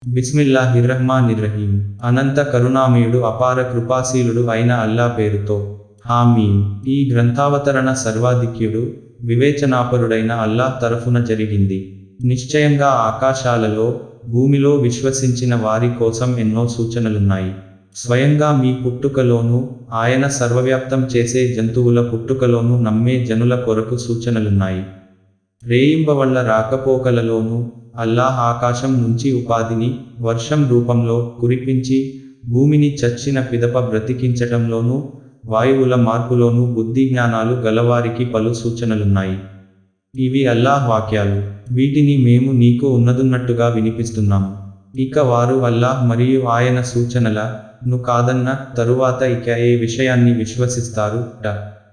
బిస్మిల్లాహిర్రహ్మానిర్రహీం అనంత కరుణామయుడు అపార కృపాశీలుడు అయిన అల్లా పేరుతో హామీం ఈ గ్రంథావతరణ సర్వాధిక్యుడు వివేచనాపరుడైన అల్లాహ్ తరఫున జరిగింది నిశ్చయంగా ఆకాశాలలో భూమిలో విశ్వసించిన వారి కోసం ఎన్నో సూచనలున్నాయి స్వయంగా మీ పుట్టుకలోనూ ఆయన సర్వవ్యాప్తం చేసే జంతువుల పుట్టుకలోనూ నమ్మే జనుల కొరకు సూచనలున్నాయి రేయింబవళ్ల రాకపోకలలోనూ అల్లాహ్ ఆకాశం నుంచి ఉపాధిని వర్షం రూపంలో కురిపించి భూమిని చచ్చిన పిదప బ్రతికించటంలోనూ వాయువుల మార్పులోనూ బుద్ధి జ్ఞానాలు గలవారికి పలు సూచనలున్నాయి ఇవి అల్లాహ్ వాక్యాలు వీటిని మేము నీకు ఉన్నదున్నట్టుగా వినిపిస్తున్నాము ఇక వారు అల్లాహ్ మరియు ఆయన సూచనల ను కాదన్న తరువాత ఇక ఏ విషయాన్ని విశ్వసిస్తారు ట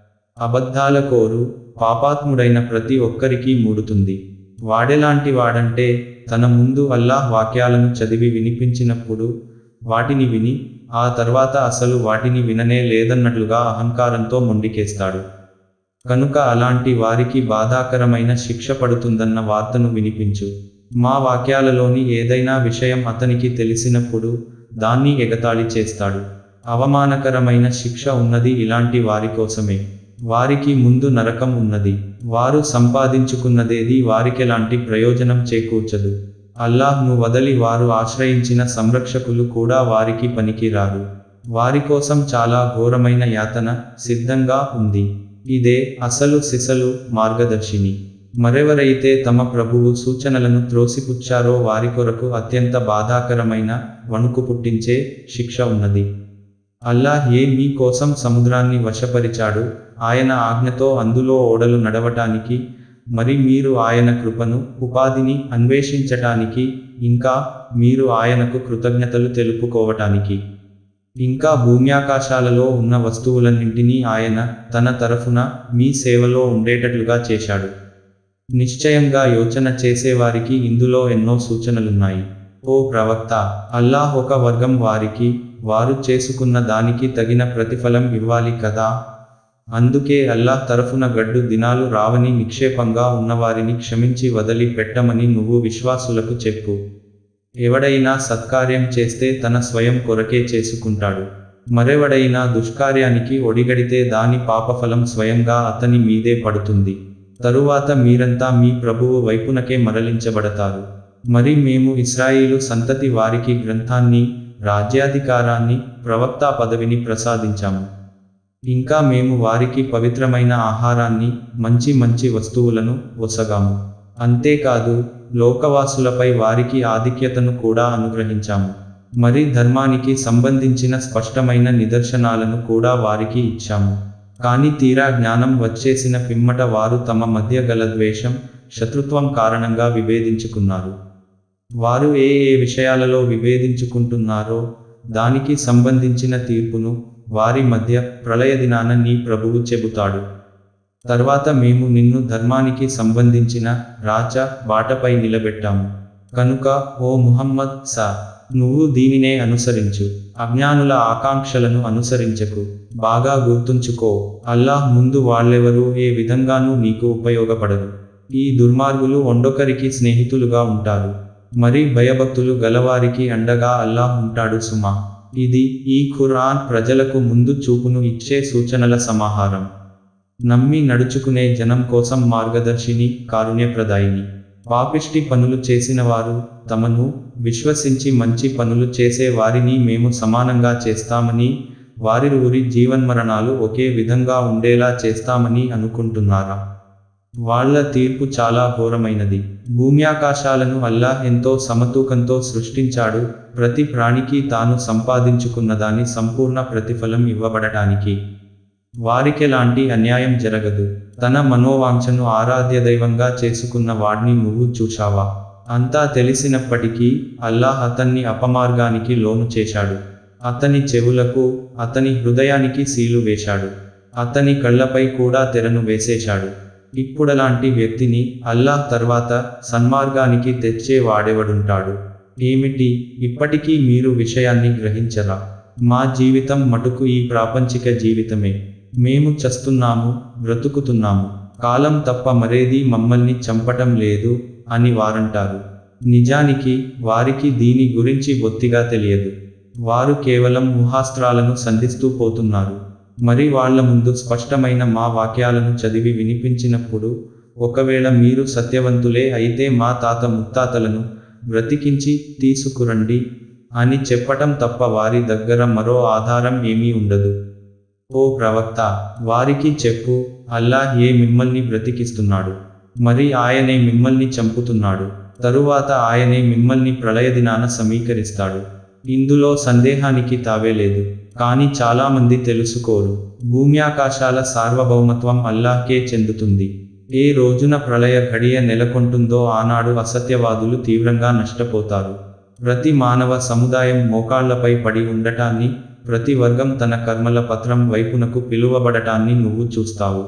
అబద్ధాల కోరు పాపాత్ముడైన ప్రతి ఒక్కరికి మూడుతుంది వాడెలాంటి వాడంటే తన ముందు అల్లాహ్ వాక్యాలను చదివి వినిపించినప్పుడు వాటిని విని ఆ తర్వాత అసలు వాటిని విననే లేదన్నట్లుగా అహంకారంతో మొండికేస్తాడు కనుక అలాంటి వారికి బాధాకరమైన శిక్ష పడుతుందన్న వార్తను వినిపించు మా వాక్యాలలోని ఏదైనా విషయం అతనికి తెలిసినప్పుడు దాన్ని ఎగతాళి చేస్తాడు అవమానకరమైన శిక్ష ఉన్నది ఇలాంటి వారి కోసమే వారికి ముందు నరకం ఉన్నది వారు సంపాదించుకున్నదేది వారికెలాంటి ప్రయోజనం చేకూర్చదు అల్లాహ్ను వదలి వారు ఆశ్రయించిన సంరక్షకులు కూడా వారికి పనికిరారు వారి కోసం చాలా ఘోరమైన యాతన సిద్ధంగా ఉంది ఇదే అసలు సిసలు మార్గదర్శిని మరెవరైతే తమ ప్రభువు సూచనలను త్రోసిపుచ్చారో వారి కొరకు అత్యంత బాధాకరమైన వణుకు పుట్టించే శిక్ష ఉన్నది అల్లాహ్ ఏ మీ కోసం సముద్రాన్ని వశపరిచాడు ఆయన ఆజ్ఞతో అందులో ఓడలు నడవటానికి మరి మీరు ఆయన కృపను ఉపాధిని అన్వేషించటానికి ఇంకా మీరు ఆయనకు కృతజ్ఞతలు తెలుపుకోవటానికి ఇంకా భూమ్యాకాశాలలో ఉన్న వస్తువులన్నింటినీ ఆయన తన తరఫున మీ సేవలో ఉండేటట్లుగా చేశాడు నిశ్చయంగా యోచన చేసేవారికి ఇందులో ఎన్నో సూచనలున్నాయి ఓ ప్రవక్త అల్లాహ్ ఒక వర్గం వారికి వారు చేసుకున్న దానికి తగిన ప్రతిఫలం ఇవ్వాలి కదా అందుకే అల్లాహ్ తరఫున గడ్డు దినాలు రావని నిక్షేపంగా ఉన్నవారిని క్షమించి వదిలి పెట్టమని నువ్వు విశ్వాసులకు చెప్పు ఎవడైనా సత్కార్యం చేస్తే తన స్వయం కొరకే చేసుకుంటాడు మరెవడైనా దుష్కార్యానికి ఒడిగడితే దాని పాపఫలం స్వయంగా అతని మీదే పడుతుంది తరువాత మీరంతా మీ ప్రభువు వైపునకే మరలించబడతారు మరి మేము ఇస్రాయిలు సంతతి వారికి గ్రంథాన్ని రాజ్యాధికారాన్ని ప్రవక్తా పదవిని ప్రసాదించాము ఇంకా మేము వారికి పవిత్రమైన ఆహారాన్ని మంచి మంచి వస్తువులను ఒసగాము అంతేకాదు లోకవాసులపై వారికి ఆధిక్యతను కూడా అనుగ్రహించాము మరి ధర్మానికి సంబంధించిన స్పష్టమైన నిదర్శనాలను కూడా వారికి ఇచ్చాము కానీ తీరా జ్ఞానం వచ్చేసిన పిమ్మట వారు తమ మధ్య గల ద్వేషం శత్రుత్వం కారణంగా విభేదించుకున్నారు వారు ఏ ఏ విషయాలలో విభేదించుకుంటున్నారో దానికి సంబంధించిన తీర్పును వారి మధ్య ప్రళయదినాన నీ ప్రభువు చెబుతాడు తర్వాత మేము నిన్ను ధర్మానికి సంబంధించిన రాచ బాటపై నిలబెట్టాము కనుక ఓ ముహమ్మద్ సా నువ్వు దీనినే అనుసరించు అజ్ఞానుల ఆకాంక్షలను అనుసరించకు బాగా గుర్తుంచుకో అల్లాహ్ ముందు వాళ్ళెవరూ ఏ విధంగానూ నీకు ఉపయోగపడరు ఈ దుర్మార్గులు ఒండొకరికి స్నేహితులుగా ఉంటారు మరి భయభక్తులు గలవారికి అండగా అల్లాహ్ ఉంటాడు సుమా ఇది ఈ ఖురాన్ ప్రజలకు ముందు చూపును ఇచ్చే సూచనల సమాహారం నమ్మి నడుచుకునే జనం కోసం మార్గదర్శిని కారుణ్యప్రదాయిని పాపిష్టి పనులు చేసిన వారు తమను విశ్వసించి మంచి పనులు చేసే వారిని మేము సమానంగా చేస్తామని వారిరువురి జీవన్మరణాలు ఒకే విధంగా ఉండేలా చేస్తామని అనుకుంటున్నారా వాళ్ళ తీర్పు చాలా ఘోరమైనది భూమ్యాకాశాలను అల్లాహ్ ఎంతో సమతూకంతో సృష్టించాడు ప్రతి ప్రాణికి తాను సంపాదించుకున్న దాని సంపూర్ణ ప్రతిఫలం ఇవ్వబడటానికి వారికెలాంటి అన్యాయం జరగదు తన మనోవాంఛను ఆరాధ్య దైవంగా చేసుకున్న వాడిని నువ్వు చూశావా అంతా తెలిసినప్పటికీ అల్లాహ్ అతన్ని అపమార్గానికి లోను చేశాడు అతని చెవులకు అతని హృదయానికి సీలు వేశాడు అతని కళ్ళపై కూడా తెరను వేసేశాడు ఇప్పుడలాంటి వ్యక్తిని అల్లాహ్ తర్వాత సన్మార్గానికి తెచ్చే వాడెవడుంటాడు ఏమిటి ఇప్పటికీ మీరు విషయాన్ని గ్రహించరా మా జీవితం మటుకు ఈ ప్రాపంచిక జీవితమే మేము చస్తున్నాము బ్రతుకుతున్నాము కాలం తప్ప మరేది మమ్మల్ని చంపటం లేదు అని వారంటారు నిజానికి వారికి దీని గురించి బొత్తిగా తెలియదు వారు కేవలం ఊహాస్త్రాలను సంధిస్తూ పోతున్నారు మరి వాళ్ళ ముందు స్పష్టమైన మా వాక్యాలను చదివి వినిపించినప్పుడు ఒకవేళ మీరు సత్యవంతులే అయితే మా తాత ముత్తాతలను బ్రతికించి తీసుకురండి అని చెప్పటం తప్ప వారి దగ్గర మరో ఆధారం ఏమీ ఉండదు ఓ ప్రవక్త వారికి చెప్పు అల్లాహ్ ఏ మిమ్మల్ని బ్రతికిస్తున్నాడు మరి ఆయనే మిమ్మల్ని చంపుతున్నాడు తరువాత ఆయనే మిమ్మల్ని ప్రళయదినాన సమీకరిస్తాడు ఇందులో సందేహానికి తావే లేదు కానీ చాలామంది తెలుసుకోరు భూమ్యాకాశాల సార్వభౌమత్వం అల్లాహ్కే చెందుతుంది ఏ రోజున ప్రళయ ఘడియ నెలకొంటుందో ఆనాడు అసత్యవాదులు తీవ్రంగా నష్టపోతారు ప్రతి మానవ సముదాయం మోకాళ్లపై పడి ఉండటాన్ని ప్రతి వర్గం తన కర్మల పత్రం వైపునకు పిలువబడటాన్ని నువ్వు చూస్తావు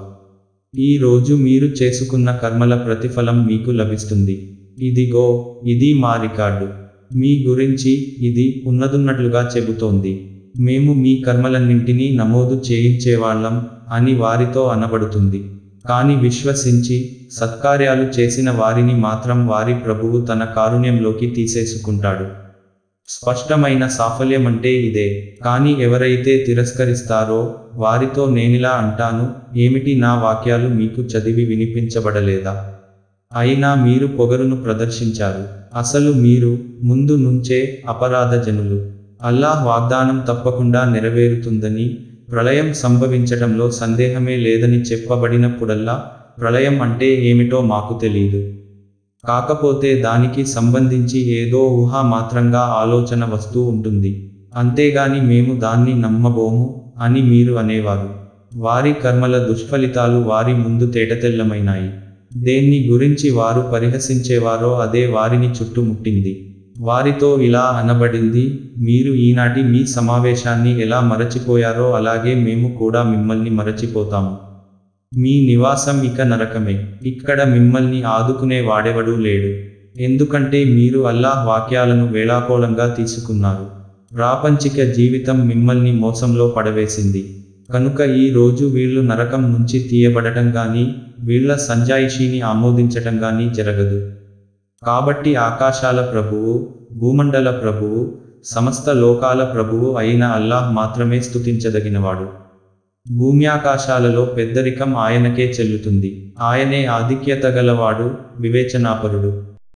ఈ రోజు మీరు చేసుకున్న కర్మల ప్రతిఫలం మీకు లభిస్తుంది ఇదిగో ఇది మా రికార్డు మీ గురించి ఇది ఉన్నదున్నట్లుగా చెబుతోంది మేము మీ కర్మలన్నింటినీ నమోదు చేయించేవాళ్ళం అని వారితో అనబడుతుంది కాని విశ్వసించి సత్కార్యాలు చేసిన వారిని మాత్రం వారి ప్రభువు తన కారుణ్యంలోకి తీసేసుకుంటాడు స్పష్టమైన సాఫల్యమంటే ఇదే కాని ఎవరైతే తిరస్కరిస్తారో వారితో నేనిలా అంటాను ఏమిటి నా వాక్యాలు మీకు చదివి వినిపించబడలేదా అయినా మీరు పొగరును ప్రదర్శించారు అసలు మీరు ముందు నుంచే అపరాధ జనులు అల్లాహ్ వాగ్దానం తప్పకుండా నెరవేరుతుందని ప్రళయం సంభవించటంలో సందేహమే లేదని చెప్పబడినప్పుడల్లా ప్రళయం అంటే ఏమిటో మాకు తెలియదు కాకపోతే దానికి సంబంధించి ఏదో ఊహా మాత్రంగా ఆలోచన వస్తూ ఉంటుంది అంతేగాని మేము దాన్ని నమ్మబోము అని మీరు అనేవారు వారి కర్మల దుష్ఫలితాలు వారి ముందు తేటతెల్లమైనాయి దేన్ని గురించి వారు పరిహసించేవారో అదే వారిని చుట్టుముట్టింది వారితో ఇలా అనబడింది మీరు ఈనాటి మీ సమావేశాన్ని ఎలా మరచిపోయారో అలాగే మేము కూడా మిమ్మల్ని మరచిపోతాము మీ నివాసం ఇక నరకమే ఇక్కడ మిమ్మల్ని ఆదుకునే వాడెవడూ లేడు ఎందుకంటే మీరు అల్లాహ్ వాక్యాలను వేళాకోళంగా తీసుకున్నారు ప్రాపంచిక జీవితం మిమ్మల్ని మోసంలో పడవేసింది కనుక ఈ రోజు వీళ్ళు నరకం నుంచి తీయబడటం గాని వీళ్ళ సంజాయిషీని ఆమోదించటం గాని జరగదు కాబట్టి ఆకాశాల ప్రభువు భూమండల ప్రభువు సమస్త లోకాల ప్రభువు అయిన అల్లాహ్ మాత్రమే స్తుతించదగినవాడు భూమ్యాకాశాలలో పెద్దరికం ఆయనకే చెల్లుతుంది ఆయనే ఆధిక్యత గలవాడు వివేచనాపరుడు